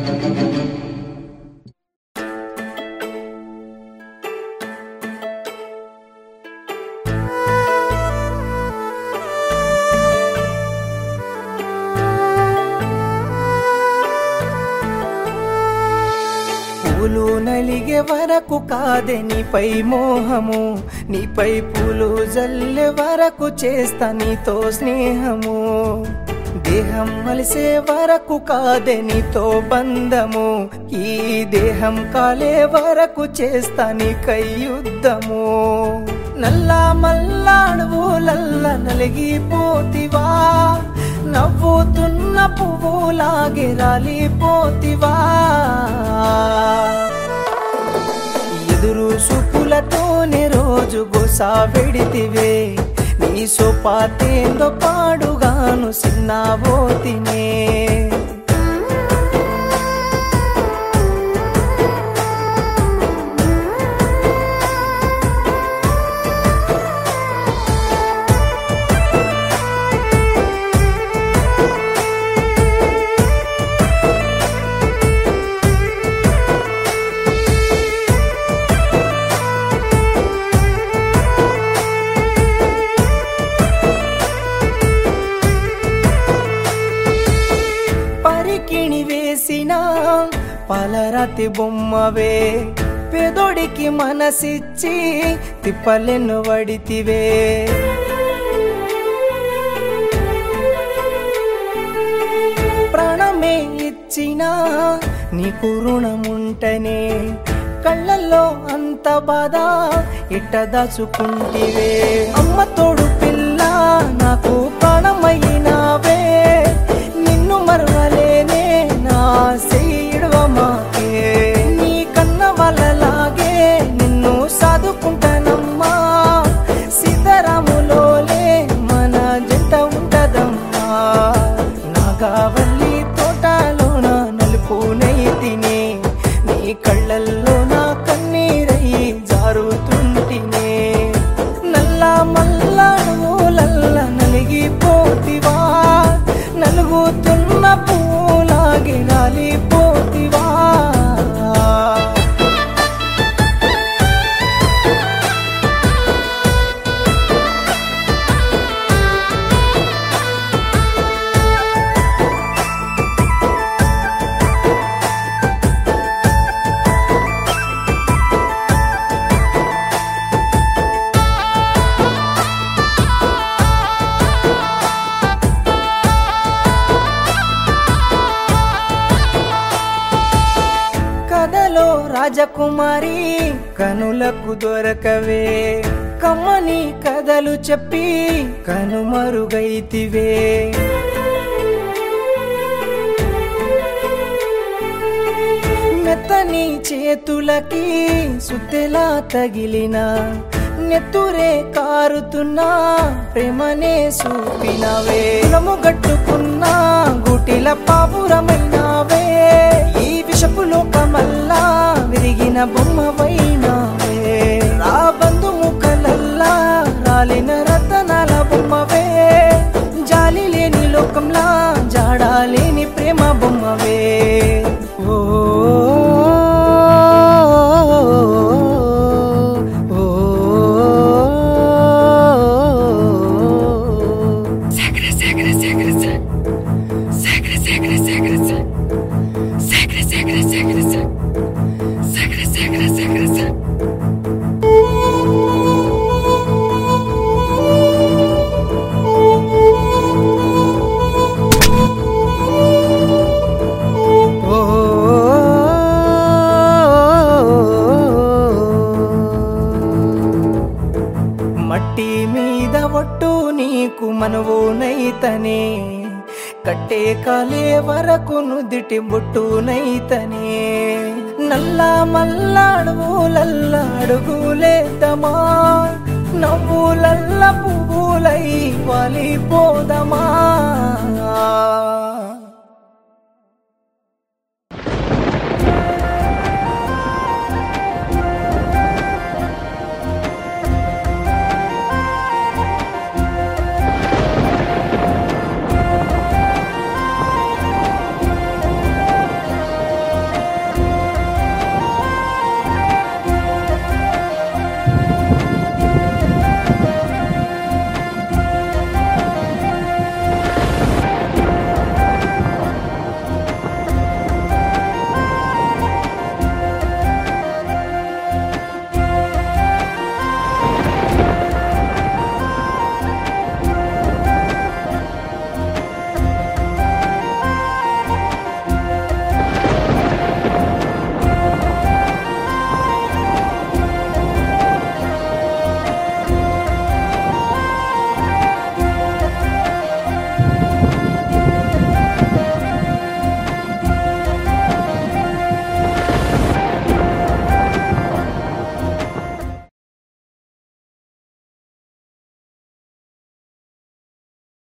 పూలు నలిగే వరకు కాదే నీపై మోహము నీపై పూలు జల్లే వరకు చేస్తా నీతో స్నేహము దేహం మలిసే వరకు కాదే నీతో బంధము ఈ దేహం కాలే వరకు చేస్తా నీకై యుద్ధము నల్లా మల్లాడువులల్ల నలిగిపోతివా నవ్వుతున్న పువ్వులాగే రాలిపోతివా ఎదురు చూపులతోనే రోజు గుసా వెడితివే నీ సోపాతేందో పాడుగాను సిన్నాబోతినే పరికిణి వేసిన పలరతి బొమ్మవే పెదొడికి మనసిచ్చి తిప్పలెన్ను వడితివే ప్రాణమే ఇచ్చిన నీకు రుణముంటనే కళ్ళల్లో అంత బాధ ఇట్ట దాచుకుంటివే అమ్మ తోడు పిల్ల నాకు ప్రాణమైనావే నిన్ను మరవలేనే నా సేయడమాకే నీ కన్న వాళ్ళలాగే నిన్ను సాదుకుంటానమ్మా సీతారాములోలే మన జంట ఉంటదమ్మా నాగావల్లి తోటలోన నలుపునై తినే నీ కళ్ళల్లో నా కన్నీరై జారుతుంటినే నల్ల మల్లాడులల్ల నలిగిపోతివా నలుగుతున్న పూలాగి రాలిపోతివా కథలో రాజకుమారి కనులకు దొరకవే కమ్మని కథలు చెప్పి కనుమరుగైతివే మెత్తని చేతులకి సుత్తెలా తగిలిన నెత్తురే కారుతున్నా ప్రేమనే చూపినవే కులము గట్టుకున్నా గుటిల పాపురమైనావే ఈ విషపు లోకమల్లా విరిగిన బొమ్మవైనావే రా బంధు ముఖలల్లా రాలిన రతనాల బొమ్మవే జాలి లేని లోకంలా జాడా లేని ప్రేమ బొమ్మవే ఓ ఓ Secret, secret, secret, secret. Secret, secret, secret, secret. Secret, secret, secret, secret. Secret, secret, secret, secret. ఓ మట్టి మీద ఒట్టు నీకు మనవు నైతనే కట్టే కాలే వరకు నుదిటి బొట్టు నైతనే నల్ల మల్లాడువులల్ల అడుగులేద్దామా నవ్వులల్ల పువ్వులై వాలిపోదమా